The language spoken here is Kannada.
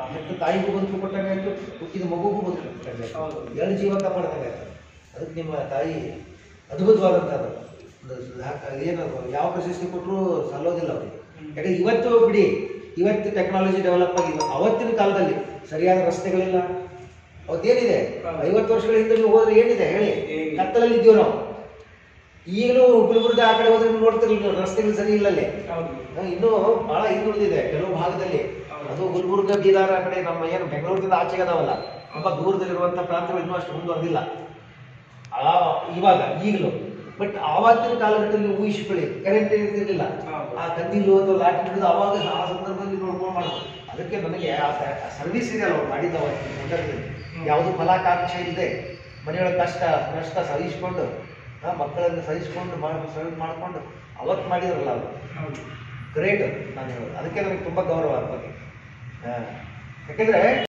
ಹೆತ್ತ ತಾಯಿಗೂ ಬದುಕು ಕೊಟ್ಟಂಗೆ ಆಯ್ತು ಹುಟ್ಟಿದ ಮಗುಗೂ ಬದುಕು ಕೊಟ್ಟಂಗೆ ಆಯ್ತು ಹೌದು. ಎರಡು ಜೀವ ಕಾಪಾಡ್ದಂಗೆ ಆಯ್ತು ಅದಕ್ಕೆ ನಿಮ್ಮ ತಾಯಿ ಅದ್ಭುತವಾದಂಥದ್ದು ಒಂದು ದಾಖ- ಏನು ಯಾವ ಪ್ರಶಸ್ತಿ ಕೊಟ್ಟರು ಸಲ್ಲೋದಿಲ್ಲ ಅವರಿಗೆ ಹ್ಮ್. ಯಾಕಂದ್ರೆ ಇವತ್ತು ಬಿಡಿ ಇವತ್ತು ಟೆಕ್ನಾಲಜಿ ಡೆವಲಪ್ ಆಗಿದೆ ಅವತ್ತಿನ ಕಾಲದಲ್ಲಿ ಸರಿಯಾದ ರಸ್ತೆಗಳಿಲ್ಲ ಅವತ್ತೇನಿದೆ ಹೌದು. ಐವತ್ತು ವರ್ಷಗಳ ಹಿಂದೆ ನೀವು ಹೋದ್ರೆ ಏನಿದೆ ಹೇಳಿ ಏನಿಲ್ಲ. ಕತ್ತಲಲ್ಲಿ ಇದ್ದೀವಿ ನಾವು ಈಗಲೂ ಗುಲ್ಬರ್ಗ ಆ ಕಡೆ ಹೋದ್ರೆ ನೀವು ನೋಡ್ತಿರಲಿಲ್ಲ ರಸ್ತೆಗಳು ಸರಿ ಇಲ್ಲ ಅಲ್ಲಿ ಹೌದು ಆ, ಇನ್ನೂ ಬಹಳ ಹಿಂದುಳಿದಿದೆ ಕೆಲವು ಭಾಗದಲ್ಲಿ ಹೌದು. ಅದು ಗುಲ್ಬರ್ಗ ಬೀದಾರ ಆ ಕಡೆ ನಮ್ಮ ಏನು ಬೆಂಗಳೂರಿನಿಂದ ಆಚೆಗೆ ಅದಾವಲ್ಲ ತುಂಬಾ ದೂರದಲ್ಲಿರುವಂಥ ಪ್ರಾಂತಗಳು ಇನ್ನೂ ಅಷ್ಟು ಮುಂದುವರೆದಿಲ್ಲ ಆ ಇವಾಗ ಈಗಲೂ ಬಟ್ ಆವತ್ತಿನ ಕಾಲಘಟ್ಟದಲ್ಲಿ ಊಹಿಸಿಕೊಳ್ಳಿ ಕರೆಂಟ್ ಇರ್ತಿರ್ಲಿಲ್ಲ ಹೌದು. ಆ ಕಂದಿಲು ಅಥವಾ ಲಾಟಿ ಹಿಡಿದು ಅವಾಗ ಆ ಸಂದರ್ಭದಲ್ಲಿ ನೋಡ್ಕೊಂಡು ಮಾಡೋದು ಅದಕ್ಕೆ ನನಗೆ ಆ ಸರ್ವಿಸ್ ಇದೆ ಅವ್ರು ಮಾಡಿದ್ದ ಅವತ್ತಿನ ಸಂದರ್ಭದಲ್ಲಿ ಹ್ಮ್. ಯಾವುದು ಫಲಾಕಾಂಕ್ಷೆ ಇಲ್ಲದೆ ಮನೆಯೊಳಗೆ ಕಷ್ಟ ಕಷ್ಟ ಸಹಿಸ್ಕೊಂಡು ಆ, ಮಕ್ಕಳನ್ನು ಸಹಿಸ್ಕೊಂಡು ಮಾಡಿ ಸರ್ವಿಸ್ ಮಾಡ್ಕೊಂಡು ಅವತ್ತು ಮಾಡಿದ್ರಲ್ಲ ಅವರು ಹೌದು ಗ್ರೇಟ್ ನಾನು ಹೇಳೋದು ಅದಕ್ಕೆ ನನಗೆ ತುಂಬ ಗೌರವ ಅದ್ರ ಬಗ್ಗೆ ಆ, ಯಾಕೆಂದ್ರೆ